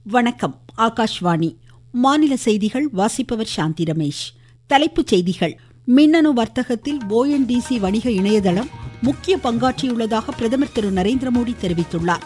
வணக்கம் ஆகாஷ்வாணி மாநில செய்திகள் வாசிப்பவர் சாந்தி ரமேஷ் தலைப்புச் செய்திகள் மின்னணு வர்த்தகத்தில் ஓஎன்டிசி வணிக இணையதளம் முக்கிய பங்காற்றியுள்ளதாக பிரதமர் திரு நரேந்திர மோடி தெரிவித்துள்ளார்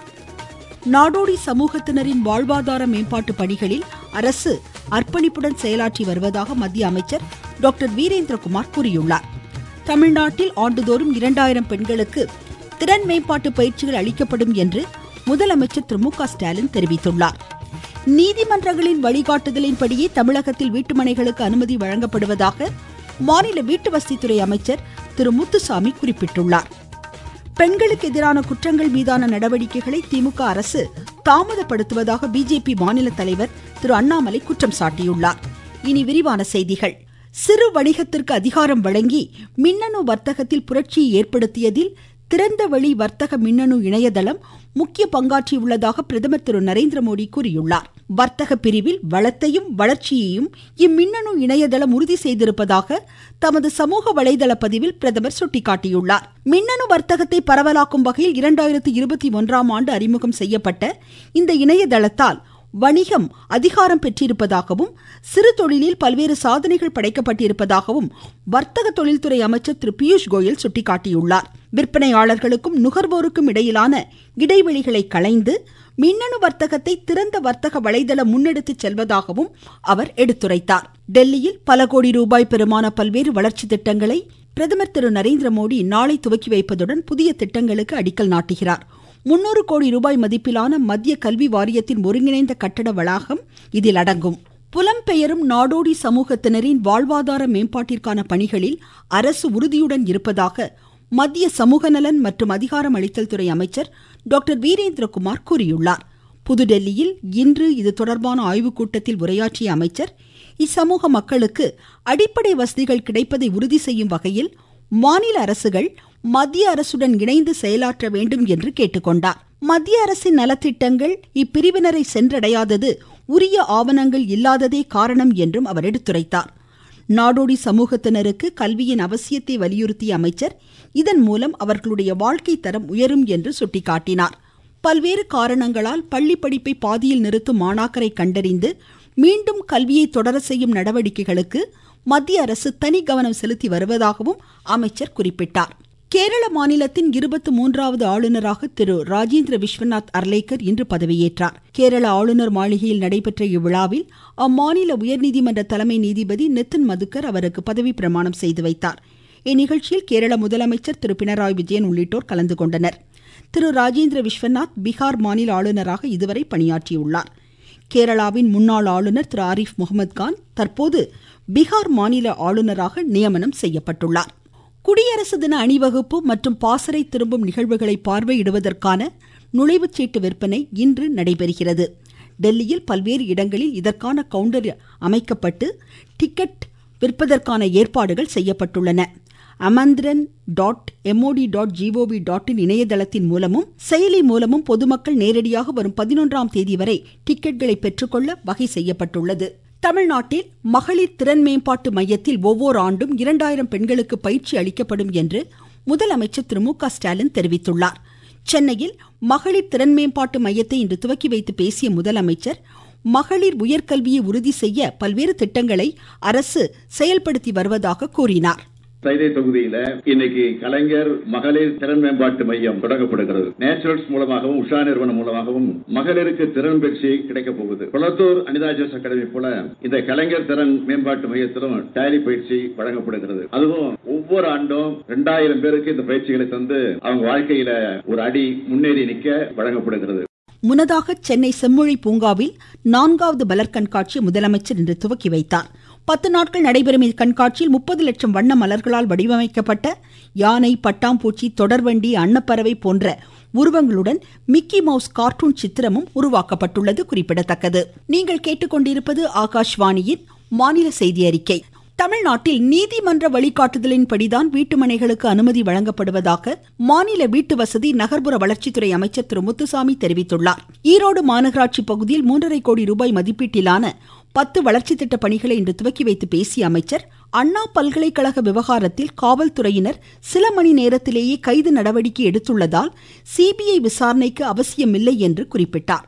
நாடோடி சமூகத்தினரின் வாழ்வாதார மேம்பாட்டு பணிகளில் அரசு அர்ப்பணிப்புடன் செயலாற்றி வருவதாக மத்திய அமைச்சர் டாக்டர் வீரேந்திரகுமார் கூறியுள்ளார் தமிழ்நாட்டில் ஆண்டுதோறும் இரண்டாயிரம் பெண்களுக்கு திறன் மேம்பாட்டு பயிற்சிகள் அளிக்கப்படும் என்று முதலமைச்சர் திரு மு க ஸ்டாலின் தெரிவித்துள்ளார் நீதிமன்றங்களின் வழிகாட்டுதலின்படியே தமிழகத்தில் வீட்டுமனைகளுக்கு அனுமதி வழங்கப்படுவதாக மாநில வீட்டுவசதித்துறை அமைச்சர் திரு முத்துசாமி குறிப்பிட்டுள்ளார் பெண்களுக்கு எதிரான குற்றங்கள் மீதான நடவடிக்கைகளை திமுக அரசு தாமதப்படுத்துவதாக பிஜேபி மாநில தலைவர் திரு அண்ணாமலை குற்றம் சாட்டியுள்ளார் இனி விரிவான செய்திகள் சிறு வணிகத்திற்கு அதிகாரம் வழங்கி மின்னணு வர்த்தகத்தில் புரட்சியை ஏற்படுத்தியதில் திறந்த வெளி வர்த்தக மின்னணு இணையதளம் முக்கிய பங்காற்றியுள்ளதாக பிரதமர் திரு நரேந்திர மோடி கூறியுள்ளார் வர்த்தக பிரிவில் வளத்தையும் வளர்ச்சியையும் இம்மின்னணு இணையதளம் உறுதி செய்திருப்பதாக தமது சமூக வலைதள பதிவில் பிரதமர் சுட்டிக்காட்டியுள்ளார் மின்னணு வர்த்தகத்தை பரவலாக்கும் வகையில் இரண்டாயிரத்தி இருபத்தி ஒன்றாம் ஆண்டு அறிமுகம் செய்யப்பட்ட இந்த இணையதளத்தால் வணிகம் அதிகாரம் பெற்றிருப்பதாகவும் சிறு தொழிலில் பல்வேறு சாதனைகள் படைக்கப்பட்டிருப்பதாகவும் வர்த்தக தொழில்துறை அமைச்சர் திரு பியூஷ் கோயல் சுட்டிக்காட்டியுள்ளார் விற்பனையாளர்களுக்கும் நுகர்வோருக்கும் இடையிலான இடைவெளிகளை களைந்து மின்னணு வர்த்தகத்தை திறந்த வர்த்தக வலைதளம் முன்னெடுத்துச் செல்வதாகவும் அவர் எடுத்துரைத்தார் டெல்லியில் பல கோடி ரூபாய் பெருமான பல்வேறு வளர்ச்சி திட்டங்களை பிரதமர் திரு நரேந்திர மோடி நாளை துவக்கி வைப்பதுடன் புதிய திட்டங்களுக்கு அடிக்கல் நாட்டுகிறார் முன்னூறு கோடி ரூபாய் மதிப்பிலான மத்திய கல்வி வாரியத்தின் ஒருங்கிணைந்த கட்டட வளாகம் இதில் அடங்கும் புலம்பெயரும் நாடோடி சமூகத்தினரின் வாழ்வாதார மேம்பாட்டிற்கான பணிகளில் அரசு உறுதியுடன் இருப்பதாக மத்திய சமூக நலன் மற்றும் அதிகாரம் அளித்தல் துறை அமைச்சர் டாக்டர் வீரேந்திரகுமார் கூறியுள்ளார் புதுடெல்லியில் இன்று இது தொடர்பான ஆய்வுக் கூட்டத்தில் உரையாற்றிய அமைச்சர் இச்சமூக மக்களுக்கு அடிப்படை வசதிகள் கிடைப்பதை உறுதி செய்யும் வகையில் மாநில அரசுகள் மத்திய அரசுடன் இணைந்து செயலாற்ற வேண்டும் என்று கேட்டுக்கொண்டார் மத்திய அரசின் நலத்திட்டங்கள் இப்பிரிவினரை சென்றடையாதது உரிய ஆவணங்கள் இல்லாததே காரணம் என்றும் அவர் எடுத்துரைத்தார் நாடோடி சமூகத்தினருக்கு கல்வியின் அவசியத்தை வலியுறுத்திய அமைச்சர் இதன் மூலம் அவர்களுடைய வாழ்க்கை தரம் உயரும் என்று சுட்டிக்காட்டினார் பல்வேறு காரணங்களால் பள்ளி படிப்பை பாதியில் நிறுத்தும் மாணாக்கரை கண்டறிந்து மீண்டும் கல்வியை தொடர செய்யும் நடவடிக்கைகளுக்கு மத்திய அரசு தனி கவனம் செலுத்தி வருவதாகவும் அமைச்சர் குறிப்பிட்டார் கேரள மாநிலத்தின் இருபத்தி மூன்றாவது ஆளுநராக திரு ராஜேந்திர விஸ்வநாத் அர்லேக்கர் இன்று பதவியேற்றார் கேரள ஆளுநர் மாளிகையில் நடைபெற்ற இவ்விழாவில் அம்மாநில உயர்நீதிமன்ற தலைமை நீதிபதி நிதின் மதுக்கர் அவருக்கு பதவி பிரமாணம் செய்து வைத்தார் இந்நிகழ்ச்சியில் கேரள முதலமைச்சர் திரு பினராயி விஜயன் உள்ளிட்டோர் கலந்து கொண்டனர் திரு ராஜேந்திர விஸ்வநாத் பீகார் மாநில ஆளுநராக இதுவரை பணியாற்றியுள்ளார் கேரளாவின் முன்னாள் ஆளுநர் திரு ஆரிஃப் முகமது கான் தற்போது பீகார் மாநில ஆளுநராக நியமனம் செய்யப்பட்டுள்ளார் குடியரசு தின அணிவகுப்பு மற்றும் பாசறை திரும்பும் நிகழ்வுகளை பார்வையிடுவதற்கான நுழைவுச்சீட்டு விற்பனை இன்று நடைபெறுகிறது டெல்லியில் பல்வேறு இடங்களில் இதற்கான கவுண்டர் அமைக்கப்பட்டு டிக்கெட் விற்பதற்கான ஏற்பாடுகள் செய்யப்பட்டுள்ளன Aamantran dot MOD dot GOV dot in இணையதளத்தின் மூலமும் செயலி மூலமும் பொதுமக்கள் நேரடியாக வரும் பதினொன்றாம் தேதி வரை டிக்கெட்களை பெற்றுக்கொள்ள வகை செய்யப்பட்டுள்ளது தமிழ்நாட்டில் மகளிர் திறன் மேம்பாட்டு மையத்தில் ஒவ்வொரு ஆண்டும் இரண்டாயிரம் பெண்களுக்கு பயிற்சி அளிக்கப்படும் என்று முதலமைச்சர் திரு மு க ஸ்டாலின் தெரிவித்துள்ளார் சென்னையில் மகளிர் திறன் மேம்பாட்டு மையத்தை இன்று துவக்கி வைத்து பேசிய முதலமைச்சர் மகளிர் உயர்கல்வியை உறுதி செய்ய பல்வேறு திட்டங்களை அரசு செயல்படுத்தி வருவதாக கூறினார் சைதை தொகுதியில இன்னைக்கு கலைஞர் மகளிர் திறன் மேம்பாட்டு மையம் தொடங்கப்படுகிறது நேச்சுரல்ஸ் மூலமாகவும் உஷா நிறுவனம் மூலமாகவும் மகளிருக்கு திறன் பயிற்சி கிடைக்க போகுது குளத்தூர் அனிதா ஜோஸ் அகாடமி போல இந்த கலைஞர் திறன் மேம்பாட்டு மையத்திலும் டேலி பயிற்சி வழங்கப்படுகிறது அதுவும் ஒவ்வொரு ஆண்டும் இரண்டாயிரம் பேருக்கு இந்த பயிற்சிகளை தந்து அவங்க வாழ்க்கையில ஒரு அடி முன்னேறி நிற்க வழங்கப்படுகிறது முன்னதாக சென்னை செம்மொழி பூங்காவில் நான்காவது மலர் கண்காட்சி முதலமைச்சர் இன்று துவக்கி வைத்தார் பத்து நாட்கள் நடைபெறும் இக்கண்காட்சியில் முப்பது லட்சம் வண்ண மலர்களால் வடிவமைக்கப்பட்ட யானை பட்டாம்பூச்சி தொடர்வண்டி அன்னப்பறவை போன்ற உருவங்களுடன் மிக்கி மவுஸ் கார்ட்டூன் சித்திரமும் உருவாக்கப்பட்டுள்ளது குறிப்பிடத்தக்கது நீங்கள் கேட்டுக்கொண்டிருப்பது ஆகாஷ்வாணியின் மாநில செய்தி அறிக்கை தமிழ்நாட்டில் நீதிமன்ற வழிகாட்டுதலின்படிதான் வீட்டுமனைகளுக்கு அனுமதி வழங்கப்படுவதாக மாநில வீட்டு வசதி நகர்ப்புற வளர்ச்சித்துறை அமைச்சர் திரு முத்துசாமி தெரிவித்துள்ளார் ஈரோடு மாநகராட்சி பகுதியில் மூன்றரை கோடி ரூபாய் மதிப்பீட்டிலான பத்து வளர்ச்சி திட்ட பணிகளை இன்று துவக்கி வைத்து பேசிய அமைச்சர் அண்ணா பல்கலைக்கழக விவகாரத்தில் காவல்துறையினர் சில மணி நேரத்திலேயே கைது நடவடிக்கை எடுத்துள்ளதால் சிபிஐ விசாரணைக்கு அவசியமில்லை என்று குறிப்பிட்டார்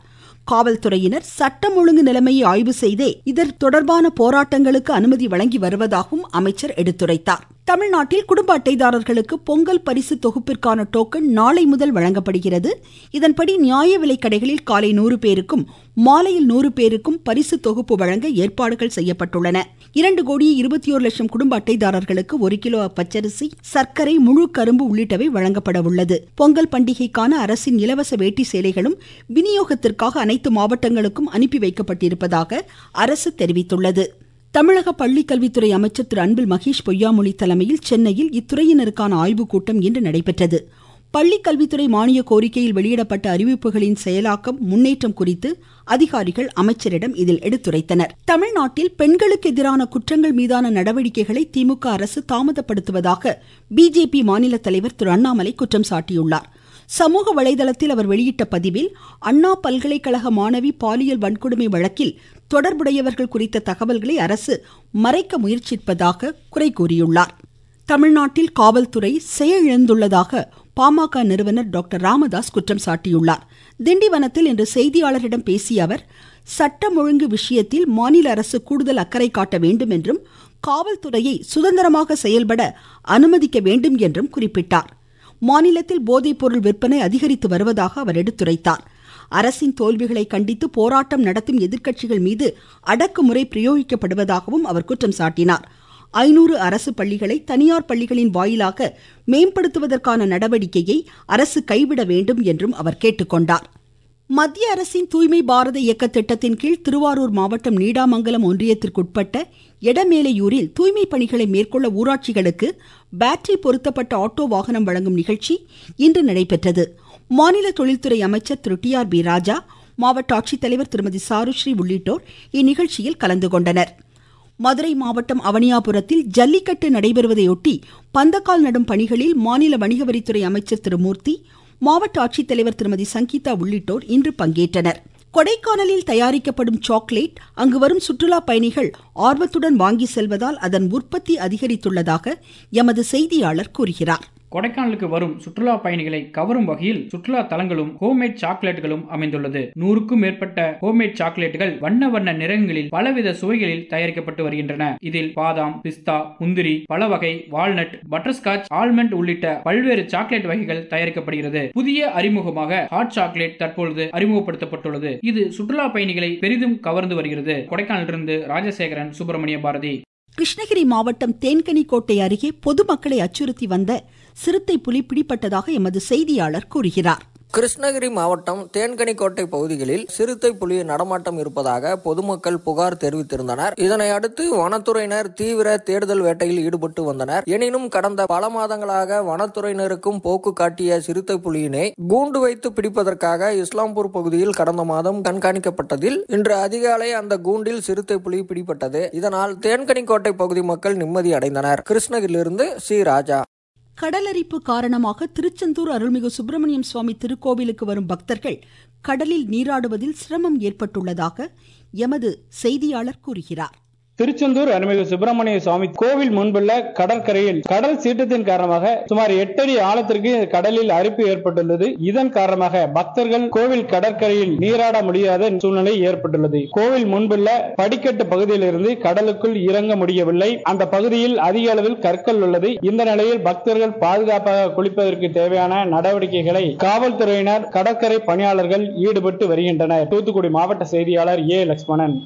காவல்துறையினர் சட்டம் ஒழுங்கு நிலைமையை ஆய்வு செய்தே இதர் தொடர்பான போராட்டங்களுக்கு அனுமதி வழங்கி வருவதாகவும் அமைச்சர் எடுத்துரைத்தார் தமிழ்நாட்டில் குடும்ப அட்டைதாரர்களுக்கு பொங்கல் பரிசு தொகுப்பிற்கான டோக்கன் நாளை முதல் வழங்கப்படுகிறது இதன்படி நியாய விலை கடைகளில் காலை நூறு பேருக்கும் மாலையில் நூறு பேருக்கும் பரிசு தொகுப்பு வழங்க ஏற்பாடுகள் செய்யப்பட்டுள்ளன இரண்டு கோடி இருபத்தி ஒரு லட்சம் குடும்ப அட்டைதாரர்களுக்கு ஒரு கிலோ பச்சரிசி சர்க்கரை முழு கரும்பு உள்ளிட்டவை வழங்கப்பட உள்ளது பொங்கல் பண்டிகைக்கான அரசின் இலவச வேட்டி சேலைகளும் விநியோகத்திற்காக அனைத்து மாவட்டங்களுக்கும் அனுப்பி வைக்கப்பட்டிருப்பதாக அரசு தெரிவித்துள்ளது தமிழக பள்ளிக்கல்வித்துறை அமைச்சர் திரு அன்பில் மகேஷ் பொய்யாமொழி தலைமையில் சென்னையில் இத்துறையினருக்கான ஆய்வுக் கூட்டம் இன்று நடைபெற்றது பள்ளிக்கல்வித்துறை மானிய கோரிக்கையில் வெளியிடப்பட்ட அறிவிப்புகளின் செயலாக்கம் முன்னேற்றம் குறித்து அதிகாரிகள் அமைச்சரிடம் இதில் எடுத்துரைத்தனர் தமிழ்நாட்டில் பெண்களுக்கு எதிரான குற்றங்கள் மீதான நடவடிக்கைகளை திமுக அரசு தாமதப்படுத்துவதாக பிஜேபி மாநில தலைவர் திரு அண்ணாமலை குற்றம் சாட்டியுள்ளார் சமூக வலைதளத்தில் அவர் வெளியிட்ட பதிவில் அண்ணா பல்கலைக்கழக மாணவி பாலியல் வன்கொடுமை வழக்கில் தொடர்புடையவர்கள் குறித்த தகவல்களை அரசு மறைக்க முயற்சிப்பதாக குறை கூறியுள்ளார் தமிழ்நாட்டில் காவல்துறை செயலிழந்துள்ளதாக பாமக நிறுவனர் டாக்டர் ராமதாஸ் குற்றம் சாட்டியுள்ளார் திண்டிவனத்தில் இன்று செய்தியாளர்களிடம் பேசிய அவர் சட்டம் ஒழுங்கு விஷயத்தில் மாநில அரசு கூடுதல் அக்கறை காட்ட வேண்டும் என்றும் காவல்துறையை சுதந்திரமாக செயல்பட அனுமதிக்க வேண்டும் என்றும் குறிப்பிட்டார் மாநிலத்தில் போதைப்பொருள் விற்பனை அதிகரித்து வருவதாக அவர் எடுத்துரைத்தார் அரசின் தோல்விகளை கண்டித்து போராட்டம் நடத்தும் எதிர்க்கட்சிகள் மீது அடக்குமுறை பிரயோகிக்கப்படுவதாகவும் அவர் குற்றம் சாட்டினார் ஐநூறு அரசு பள்ளிகளை தனியார் பள்ளிகளின் வாயிலாக மேம்படுத்துவதற்கான நடவடிக்கையை அரசு கைவிட வேண்டும் என்றும் அவர் கேட்டுக்கொண்டார் மத்திய அரசின் தூய்மை பாரத இயக்க திட்டத்தின் கீழ் திருவாரூர் மாவட்டம் நீடாமங்கலம் ஒன்றியத்திற்குட்பட்ட எடமேலையூரில் தூய்மை பணிகளை மேற்கொள்ள ஊராட்சிகளுக்கு பேட்டரி பொருத்தப்பட்ட ஆட்டோ வாகனம் வழங்கும் நிகழ்ச்சி இன்று நடைபெற்றது மாநில தொழில்துறை அமைச்சர் திரு டி ஆர் பி ராஜா மாவட்ட ஆட்சித்தலைவர் திருமதி சாருஸ்ரீ உள்ளிட்டோர் இந்நிகழ்ச்சியில் கலந்து கொண்டனர் மதுரை மாவட்டம் அவனியாபுரத்தில் ஜல்லிக்கட்டு நடைபெறுவதையொட்டி பந்தக்கால் நடும் பணிகளில் மாநில வணிகவரித்துறை அமைச்சர் திரு மூர்த்தி மாவட்ட ஆட்சித்தலைவர் திருமதி சங்கீதா உள்ளிட்டோர் இன்று பங்கேற்றனர் கொடைக்கானலில் தயாரிக்கப்படும் சாக்லேட் அங்கு வரும் சுற்றுலா பயணிகள் ஆர்வத்துடன் வாங்கி செல்வதால் அதன் உற்பத்தி அதிகரித்துள்ளதாக எமது செய்தியாளர் கூறுகிறார் கொடைக்கானலுக்கு வரும் சுற்றுலா பயணிகளை கவரும் வகையில் சுற்றுலா தலங்களும் ஹோம்மேட் சாக்லேட்டுகளும் அமைந்துள்ளது நூறுக்கும் மேற்பட்ட ஹோம்மேட் சாக்லேட்டுகள் வண்ண வண்ண நிறங்களில் பலவித சுவைகளில் தயாரிக்கப்பட்டு வருகின்றன இதில் பாதாம் பிஸ்தா முந்திரி பல வகை வால்நட் பட்டர்ஸ்காட்ச் ஆல்மண்ட் உள்ளிட்ட பல்வேறு சாக்லேட் வகைகள் தயாரிக்கப்படுகிறது புதிய அறிமுகமாக ஹாட் சாக்லேட் தற்பொழுது அறிமுகப்படுத்தப்பட்டுள்ளது இது சுற்றுலா பயணிகளை பெரிதும் கவர்ந்து வருகிறது கொடைக்கானலிருந்து ராஜசேகரன் சுப்பிரமணிய பாரதி கிருஷ்ணகிரி மாவட்டம் தேன்கனிக்கோட்டை அருகே பொதுமக்களை அச்சுறுத்தி வந்த சிறுத்தை புலி பிடிபட்டதாக எமது செய்தியாளர் கூறுகிறார் கிருஷ்ணகிரி மாவட்டம் தேன்கனிக்கோட்டை பகுதிகளில் சிறுத்தை புலி நடமாட்டம் இருப்பதாக பொதுமக்கள் புகார் தெரிவித்திருந்தனர் இதனை அடுத்து வனத்துறையினர் தீவிர தேடுதல் வேட்டையில் ஈடுபட்டு வந்தனர் எனினும் கடந்த பல மாதங்களாக வனத்துறையினருக்கும் போக்கு காட்டிய சிறுத்தை புலியினை கூண்டு வைத்து பிடிப்பதற்காக இஸ்லாம்பூர் பகுதியில் கடந்த மாதம் கண்காணிக்கப்பட்டதில் இன்று அதிகாலை அந்த கூண்டில் சிறுத்தை புலி பிடிபட்டது இதனால் தேன்கனிக்கோட்டை பகுதி மக்கள் நிம்மதி அடைந்தனர் கிருஷ்ணகிரியிலிருந்து சி ராஜா கடலரிப்பு காரணமாக திருச்செந்தூர் அருள்மிகு சுப்பிரமணியம் சுவாமி திருக்கோவிலுக்கு வரும் பக்தர்கள் கடலில் நீராடுவதில் சிரமம் ஏற்பட்டுள்ளதாக எமது செய்தியாளர் கூறுகிறார் திருச்செந்தூர் அருள்மிகு சுப்பிரமணிய சுவாமி கோவில் முன்புள்ள கடற்கரையில் கடல் சீற்றத்தின் காரணமாக சுமார் எட்டடி ஆழத்திற்கு கடலில் அரிப்பு ஏற்பட்டுள்ளது இதன் காரணமாக பக்தர்கள் கோவில் கடற்கரையில் நீராட முடியாத சூழ்நிலை ஏற்பட்டுள்ளது கோவில் முன்புள்ள படிக்கட்டு பகுதியிலிருந்து கடலுக்குள் இறங்க முடியவில்லை அந்த பகுதியில் அதிக அளவில் கற்கள் உள்ளது இந்த நிலையில் பக்தர்கள் பாதுகாப்பாக குளிப்பதற்கு தேவையான நடவடிக்கைகளை காவல்துறையினர் கடற்கரை பணியாளர்கள் ஈடுபட்டு வருகின்றனர் தூத்துக்குடி மாவட்ட செய்தியாளர் ஏ லட்சுமணன்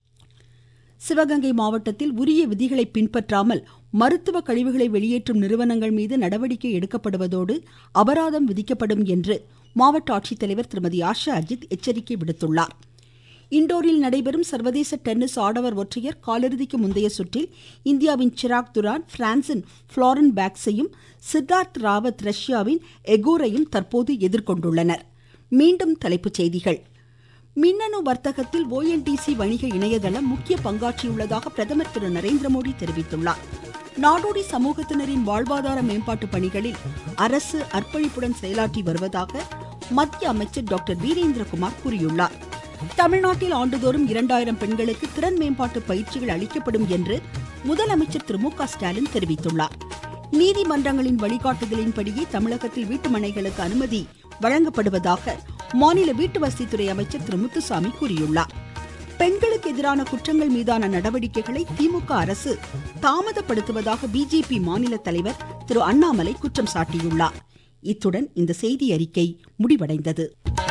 சிவகங்கை மாவட்டத்தில் உரிய விதிகளை பின்பற்றாமல் மருத்துவ கழிவுகளை வெளியேற்றும் நிறுவனங்கள் மீது நடவடிக்கை எடுக்கப்படுவதோடு அபராதம் விதிக்கப்படும் என்று மாவட்ட ஆட்சித்தலைவர் திருமதி ஆஷா அஜித் எச்சரிக்கை விடுத்துள்ளார் இண்டோரில் நடைபெறும் சர்வதேச டென்னிஸ் ஆடவர் ஒற்றையர் காலிறுதிக்கு முந்தைய சுற்றில் இந்தியாவின் சிராக் துரான் பிரான்சின் ஃபிளாரன் பேக்ஸையும் சித்தார்த் ராவத் ரஷ்யாவின் எகோரையும் தற்போது எதிர்கொண்டுள்ளனர் மீண்டும் தலைப்புச் செய்திகள் மின்னணு வர்த்தகத்தில் ஓஎன்டிசி வணிக இணையதளம் முக்கிய பங்காற்றியுள்ளதாக பிரதமர் திரு நரேந்திர மோடி தெரிவித்துள்ளார் நாடோடி சமூகத்தினரின் வாழ்வாதார மேம்பாட்டு பணிகளில் அரசு அர்ப்பணிப்புடன் செயலாற்றி வருவதாக மத்திய அமைச்சர் டாக்டர் வீரேந்திரகுமார் கூறியுள்ளார் தமிழ்நாட்டில் ஆண்டுதோறும் இரண்டாயிரம் பெண்களுக்கு திறன் மேம்பாட்டு பயிற்சிகள் அளிக்கப்படும் என்று முதலமைச்சர் திரு மு க ஸ்டாலின் தெரிவித்துள்ளார் நீதிமன்றங்களின் வழிகாட்டுதலின்படியே தமிழகத்தில் வீட்டு மனைகளுக்கு அனுமதி வழங்கப்படுவதாக மாநில வீட்டு வசதித்துறை அமைச்சர் திரு முத்துசாமி கூறியுள்ளார் பெண்களுக்கு எதிரான குற்றங்கள் மீதான நடவடிக்கைகளை திமுக அரசு தாமதப்படுத்துவதாக பிஜேபி மாநில தலைவர் திரு அண்ணாமலை குற்றம் சாட்டியுள்ளார் இத்துடன் இந்த செய்தி அறிக்கை முடிவடைந்தது